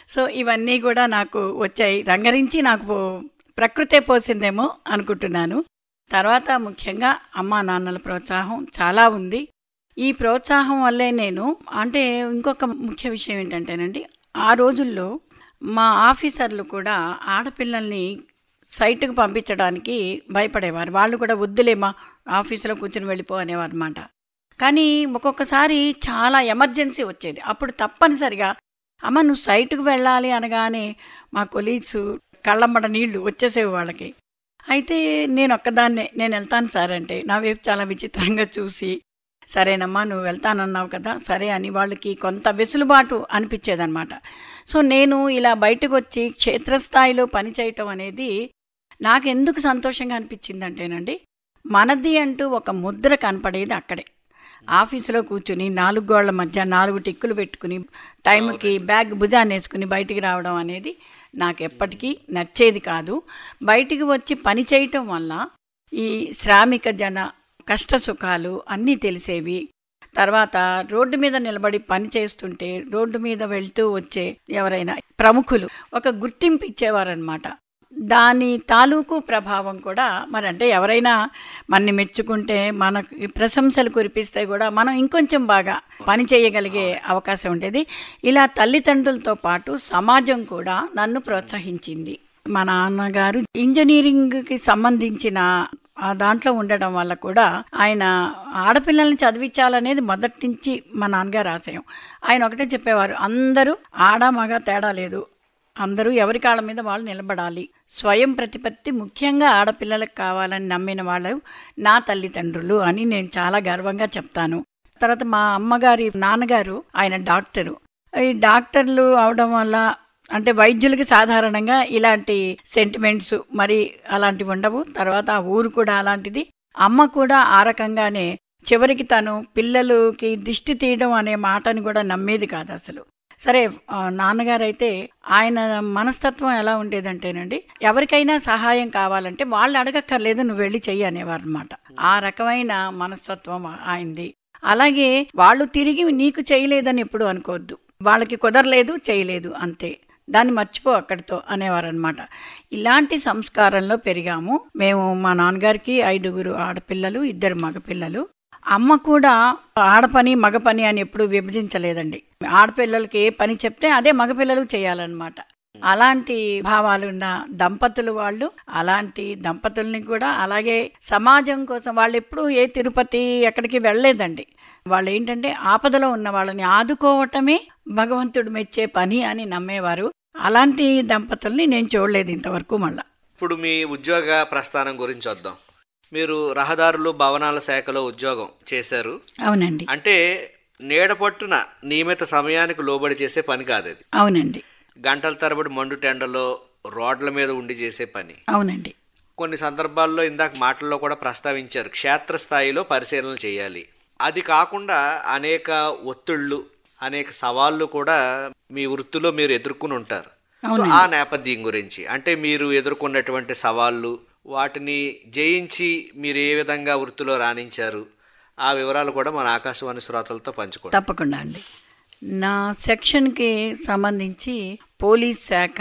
so ఇవన్నీ కూడా నాకు వచ్చాయి రంగరించి నాకు పో- ప్రకృతే పోసిందేమో అనుకుంటున్నాను తర్వాత ముఖ్యంగా అమ్మా నాన్నల ప్రోత్సాహం చాలా ఉంది ఈ ప్రోత్సాహం వల్లే నేను అంటే ఇంకొక ముఖ్య విషయం ఏంటంటేనండి ఆ రోజుల్లో మా ఆఫీసర్లు కూడా ఆడపిల్లల్ని సైట్కి పంపించడానికి భయపడేవారు వాళ్ళు కూడా వద్దులేమా ఆఫీసులో కూర్చొని వెళ్ళిపో అనేవారు అనమాట కానీ ఒక్కొక్కసారి చాలా ఎమర్జెన్సీ వచ్చేది అప్పుడు తప్పనిసరిగా అమ్మ నువ్వు సైట్కి వెళ్ళాలి అనగానే మా కొలీగ్స్ కళ్ళమ్మడ నీళ్లు వచ్చేసేవి వాళ్ళకి అయితే నేను ఒక్కదాన్నే నేను వెళ్తాను సార్ అంటే నా వైపు చాలా విచిత్రంగా చూసి సరేనమ్మా నువ్వు వెళ్తానన్నావు కదా సరే అని వాళ్ళకి కొంత వెసులుబాటు అనిపించేదన్నమాట సో నేను ఇలా బయటకు వచ్చి క్షేత్రస్థాయిలో పనిచేయటం అనేది నాకు ఎందుకు సంతోషంగా అనిపించిందంటేనండి మనది అంటూ ఒక ముద్ర కనపడేది అక్కడే ఆఫీసులో కూర్చుని నాలుగు గోళ్ల మధ్య నాలుగు టిక్కులు పెట్టుకుని టైంకి బ్యాగ్ భుజాన్ని వేసుకుని బయటికి రావడం అనేది నాకు ఎప్పటికీ నచ్చేది కాదు బయటికి వచ్చి పని చేయటం వల్ల ఈ శ్రామిక జన కష్ట సుఖాలు అన్నీ తెలిసేవి తర్వాత రోడ్డు మీద నిలబడి పని చేస్తుంటే రోడ్డు మీద వెళ్తూ వచ్చే ఎవరైనా ప్రముఖులు ఒక గుర్తింపు ఇచ్చేవారనమాట దాని తాలూకు ప్రభావం కూడా మరి అంటే ఎవరైనా మనని మెచ్చుకుంటే మనకు ప్రశంసలు కురిపిస్తే కూడా మనం ఇంకొంచెం బాగా పని చేయగలిగే అవకాశం ఉండేది ఇలా తల్లిదండ్రులతో పాటు సమాజం కూడా నన్ను ప్రోత్సహించింది మా నాన్నగారు ఇంజనీరింగ్కి సంబంధించిన ఆ దాంట్లో ఉండడం వల్ల కూడా ఆయన ఆడపిల్లల్ని చదివించాలనేది మొదటి నుంచి మా నాన్నగారు ఆశయం ఆయన ఒకటే చెప్పేవారు అందరూ ఆడ మగ తేడా లేదు అందరూ ఎవరి కాళ్ళ మీద వాళ్ళు నిలబడాలి స్వయం ప్రతిపత్తి ముఖ్యంగా ఆడపిల్లలకు కావాలని నమ్మిన వాళ్ళు నా తల్లిదండ్రులు అని నేను చాలా గర్వంగా చెప్తాను తర్వాత మా అమ్మగారి నాన్నగారు ఆయన డాక్టరు ఈ డాక్టర్లు అవడం వల్ల అంటే వైద్యులకి సాధారణంగా ఇలాంటి సెంటిమెంట్స్ మరి అలాంటివి ఉండవు తర్వాత ఆ ఊరు కూడా అలాంటిది అమ్మ కూడా ఆ రకంగానే చివరికి తను పిల్లలకి దిష్టి తీయడం అనే మాటని కూడా నమ్మేది కాదు అసలు సరే ఆ, నాన్నగారైతే ఆయన మనస్తత్వం ఎలా ఉండేదంటేనండి ఎవరికైనా సహాయం కావాలంటే వాళ్ళు అడగక్కర్లేదు నువ్వు వెళ్ళి చెయ్యి అనేవారు అనమాట ఆ రకమైన మనస్తత్వం ఆయనది అలాగే వాళ్ళు తిరిగి నీకు చేయలేదని ఎప్పుడు అనుకోవద్దు వాళ్ళకి కుదరలేదు చేయలేదు అంతే దాన్ని మర్చిపో అక్కడితో అనేవారనమాట ఇలాంటి సంస్కారంలో పెరిగాము మేము మా నాన్నగారికి ఐదుగురు ఆడపిల్లలు ఇద్దరు మగపిల్లలు అమ్మ కూడా ఆడపని మగ పని అని ఎప్పుడు విభజించలేదండి ఆడపిల్లలకి ఏ పని చెప్తే అదే మగపిల్లలు చేయాలన్నమాట అలాంటి భావాలున్న దంపతులు వాళ్ళు అలాంటి దంపతుల్ని కూడా అలాగే సమాజం కోసం వాళ్ళు ఎప్పుడూ ఏ తిరుపతి ఎక్కడికి వెళ్ళలేదండి వాళ్ళు ఏంటంటే ఆపదలో ఉన్న వాళ్ళని ఆదుకోవటమే భగవంతుడు మెచ్చే పని అని నమ్మేవారు అలాంటి దంపతుల్ని నేను చూడలేదు ఇంతవరకు మళ్ళా ఇప్పుడు మీ ఉద్యోగ ప్రస్థానం గురించి వద్దాం మీరు రహదారులు భవనాల శాఖలో ఉద్యోగం చేశారు అవునండి అంటే నీడ పట్టున నియమిత సమయానికి లోబడి చేసే పని కాదు అది అవునండి గంటల తరబడి మండు టెండలో రోడ్ల మీద ఉండి చేసే పని అవునండి కొన్ని సందర్భాల్లో ఇందాక మాటల్లో కూడా ప్రస్తావించారు క్షేత్రస్థాయిలో పరిశీలన చేయాలి అది కాకుండా అనేక ఒత్తిళ్ళు అనేక సవాళ్ళు కూడా మీ వృత్తిలో మీరు ఎదుర్కొని ఉంటారు సో ఆ నేపథ్యం గురించి అంటే మీరు ఎదుర్కొన్నటువంటి సవాళ్ళు వాటిని జయించి మీరు ఏ విధంగా వృత్తిలో రాణించారు ఆ వివరాలు కూడా మన ఆకాశవాణి శ్రోతలతో పంచుకోండి తప్పకుండా అండి నా సెక్షన్కి సంబంధించి పోలీస్ శాఖ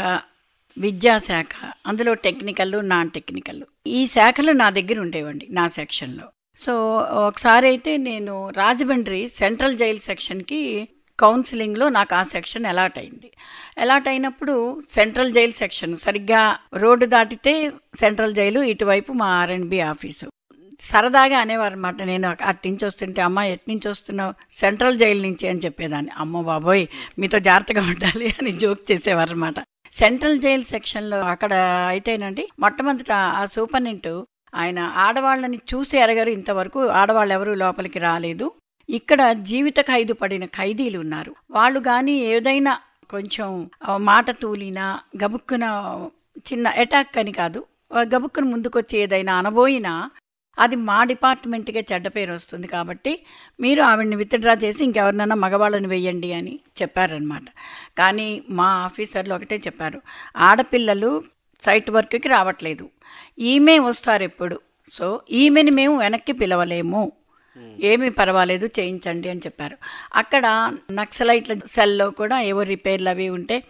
విద్యాశాఖ అందులో టెక్నికల్ నాన్ టెక్నికల్ ఈ శాఖలు నా దగ్గర ఉండేవండి నా సెక్షన్లో సో ఒకసారి అయితే నేను రాజమండ్రి సెంట్రల్ జైల్ సెక్షన్కి కౌన్సిలింగ్లో నాకు ఆ సెక్షన్ అలాట్ అయింది అలాట్ అయినప్పుడు సెంట్రల్ జైల్ సెక్షన్ సరిగ్గా రోడ్డు దాటితే సెంట్రల్ జైలు ఇటువైపు మా ఆర్ఎండ్బి ఆఫీసు సరదాగా అనేవారు అనమాట నేను అటు నుంచి వస్తుంటే అమ్మ ఎటు నుంచి వస్తున్నావు సెంట్రల్ జైలు నుంచి అని చెప్పేదాన్ని అమ్మ బాబోయ్ మీతో జాగ్రత్తగా ఉండాలి అని జోక్ చేసేవారు అనమాట సెంట్రల్ జైల్ సెక్షన్లో అక్కడ అయితేనండి మొట్టమొదట ఆ సూపరింటెంట్ ఆయన ఆడవాళ్ళని చూసి ఎరగరు ఇంతవరకు ఆడవాళ్ళు ఎవరు లోపలికి రాలేదు ఇక్కడ జీవిత ఖైదు పడిన ఖైదీలు ఉన్నారు వాళ్ళు కానీ ఏదైనా కొంచెం ఆ, మాట తూలినా గబుక్కున చిన్న అటాక్ అని కాదు ఆ, గబుక్కున ముందుకొచ్చి ఏదైనా అనబోయినా అది మా డిపార్ట్మెంట్కే చెడ్డ పేరు వస్తుంది కాబట్టి మీరు ఆవిడ్ని విత్డ్రా చేసి ఇంకెవరినైనా మగవాళ్ళని వెయ్యండి అని చెప్పారనమాట కానీ మా ఆఫీసర్లు ఒకటే చెప్పారు ఆడపిల్లలు సైట్ వర్క్కి రావట్లేదు ఈమె వస్తారు ఎప్పుడు సో ఈమెని మేము వెనక్కి పిలవలేము ఏమీ పర్వాలేదు చేయించండి అని చెప్పారు అక్కడ నక్సలైట్ల సెల్లో కూడా ఏవో రిపేర్లు అవి ఉంటే